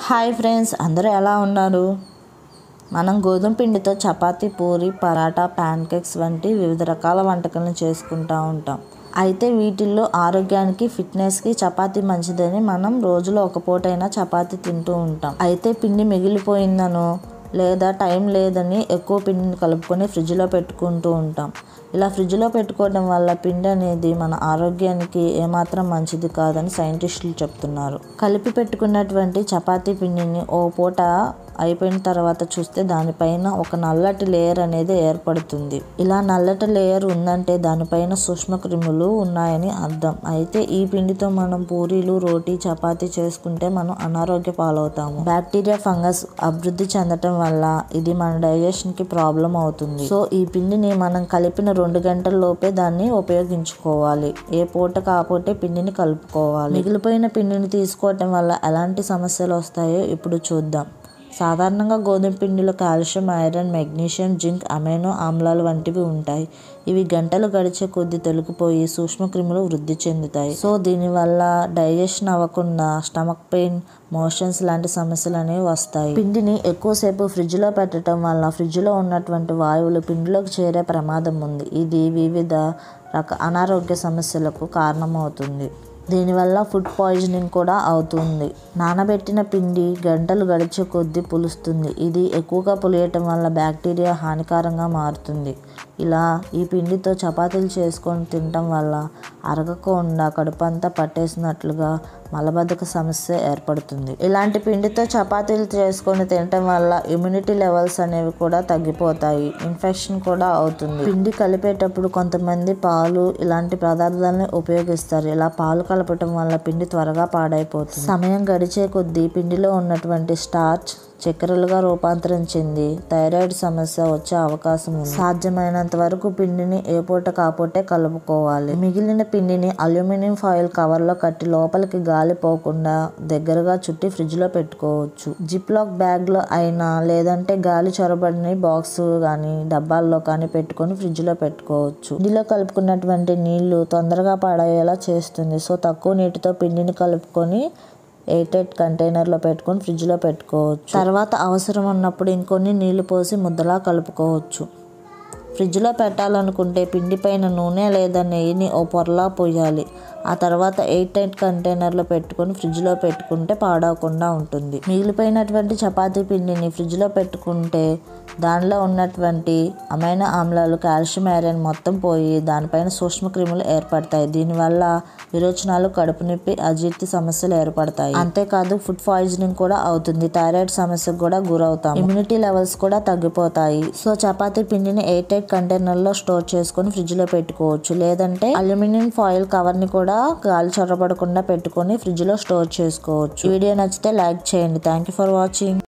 hi friends అందరూ ఎలా ఉన్నారు మనం గోధుమ పిండితో చపాతీ పూరి పరాటా ప్యాన్ కేక్స్ వంటి వివిధ రకాల వంటకాలను చేసుకుంటూ ఉంటాం అయితే వీటిల్లో ఆరోగ్యానికి ఫిట్నెస్కి చపాతీ మంచిదని మనం రోజులో ఒక పూటైనా చపాతీ తింటూ ఉంటాం అయితే పిండి మిగిలిపోయిందనో లేదా టైం లేదని ఎక్కువ పిండిని కలుపుకొని ఫ్రిడ్జ్లో పెట్టుకుంటూ ఉంటాం ఇలా ఫ్రిడ్జ్లో పెట్టుకోవడం వల్ల పిండి అనేది మన ఆరోగ్యానికి ఏమాత్రం మంచిది కాదని సైంటిస్టులు చెప్తున్నారు కలిపి పెట్టుకున్నటువంటి చపాతీ పిండిని ఓ పూట అయిపోయిన తర్వాత చూస్తే దానిపైన ఒక నల్లటి లేయర్ అనేది ఏర్పడుతుంది ఇలా నల్లటి లేయర్ ఉందంటే దానిపైన సూక్ష్మ క్రిములు ఉన్నాయని అర్థం అయితే ఈ పిండితో మనం పూరీలు రోటీ చపాతీ చేసుకుంటే మనం అనారోగ్య పాలవుతాము బ్యాక్టీరియా ఫంగస్ అభివృద్ధి చెందటం వల్ల ఇది మన డైజెషన్ కి ప్రాబ్లం అవుతుంది సో ఈ పిండిని మనం కలిపిన రెండు గంటల లోపే దాన్ని ఉపయోగించుకోవాలి ఏ పూట కాపోతే పిండిని కలుపుకోవాలి మిగిలిపోయిన పిండిని తీసుకోవటం వల్ల ఎలాంటి సమస్యలు వస్తాయో ఇప్పుడు చూద్దాం సాధారణంగా గోధుమ పిండిలో calcium iron magnesium zinc amino ఆమ్లాలు వంటివి ఉంటాయి ఇవి గంటలు గడిచే కొద్ది తొలగిపోయి సూక్ష్మక్రిములు వృద్ధి చెందుతాయి సో దీనివల్ల డైజెషన్ అవ్వకుండా స్టమక్ పెయిన్ మోషన్స్ లాంటి సమస్యలు అనేవి వస్తాయి పిండిని ఎక్కువసేపు ఫ్రిడ్జ్లో పెట్టడం వల్ల ఫ్రిడ్జ్లో ఉన్నటువంటి వాయువులు పిండిలోకి చేరే ప్రమాదం ఉంది ఇది వివిధ రక అనారోగ్య సమస్యలకు కారణమవుతుంది దీనివల్ల ఫుడ్ పాయిజనింగ్ కూడా అవుతుంది నానబెట్టిన పిండి గంటలు గడిచే కొద్దీ పులుస్తుంది ఇది ఎక్కువగా పులియటం వల్ల బ్యాక్టీరియా హానికరంగా మారుతుంది ఇలా ఈ పిండితో చపాతీలు చేసుకొని తినటం వల్ల అరగకుండా కడుపంతా పట్టేసినట్లుగా మలబద్ధక సమస్య ఏర్పడుతుంది ఇలాంటి పిండితో చపాతీలు చేసుకొని తినటం వల్ల ఇమ్యూనిటీ లెవెల్స్ అనేవి కూడా తగ్గిపోతాయి ఇన్ఫెక్షన్ కూడా అవుతుంది పిండి కలిపేటప్పుడు కొంతమంది పాలు ఇలాంటి పదార్థాలను ఉపయోగిస్తారు ఇలా పాలు కలపటం వల్ల పిండి త్వరగా పాడైపోతుంది సమయం గడిచే కొద్దీ పిండిలో ఉన్నటువంటి స్టార్చ్ చక్కెరలుగా రూపాంతరం చెంది థైరాయిడ్ సమస్య వచ్చే అవకాశం ఉంది సాధ్యమైనంత వరకు పిండిని ఏ పూట కాపోటే కలుపుకోవాలి మిగిలిన పిండిని అల్యూమినియం ఫాయిల్ కవర్లో కట్టి లోపలికి గాలి పోకుండా దగ్గరగా చుట్టి ఫ్రిడ్జ్లో పెట్టుకోవచ్చు జిప్ లాక్ బ్యాగ్లో అయినా లేదంటే గాలి చొరబడిన బాక్స్ కానీ డబ్బాల్లో కానీ పెట్టుకొని ఫ్రిడ్జ్లో పెట్టుకోవచ్చు ఇందులో కలుపుకున్నటువంటి నీళ్లు తొందరగా పాడయ్యేలా చేస్తుంది సో తక్కువ నీటితో పిండిని కలుపుకొని ఎయిట్ ఎయిట్ కంటైనర్లో పెట్టుకొని ఫ్రిడ్జ్లో పెట్టుకోవచ్చు తర్వాత అవసరం ఉన్నప్పుడు ఇంకొన్ని నీళ్లు పోసి ముద్దలా కలుపుకోవచ్చు ఫ్రిడ్జ్లో పెట్టాలనుకుంటే పిండి పైన నూనె లేదా నెయ్యిని ఓ పొరలా పోయాలి ఆ తర్వాత ఎయిట్ ఎయిట్ కంటైనర్లో పెట్టుకొని ఫ్రిడ్జ్లో పెట్టుకుంటే పాడవకుండా ఉంటుంది మిగిలిపోయినటువంటి చపాతీ పిండిని ఫ్రిడ్జ్లో పెట్టుకుంటే దానిలో ఉన్నటువంటి అమైనో ఆమ్లాలు కాల్షియం ఐరన్ మొత్తం పోయి దానిపైన సూక్ష్మక్రిములు ఏర్పడతాయి దీనివల్ల విరోచనాలు కడుపు నొప్పి అజీర్తి సమస్యలు ఏర్పడతాయి అంతేకాదు ఫుడ్ పాయిజనింగ్ కూడా అవుతుంది థైరాయిడ్ సమస్యకు కూడా గురవుతాం ఇమ్యూనిటీ లెవెల్స్ కూడా తగ్గిపోతాయి సో చపాతీ పిండిని ఎయిట్ ఎయిట్ కంటైనర్లో స్టోర్ చేసుకొని ఫ్రిడ్జ్లో పెట్టుకోవచ్చు లేదంటే అల్యూమినియం ఫాయిల్ కవర్ని కూడా గాలి చొరబడకుండా పెట్టుకొని ఫ్రిడ్జ్లో స్టోర్ చేసుకోవచ్చు వీడియో నచ్చితే లైక్ చేయండి థ్యాంక్ యూ ఫర్ వాచింగ్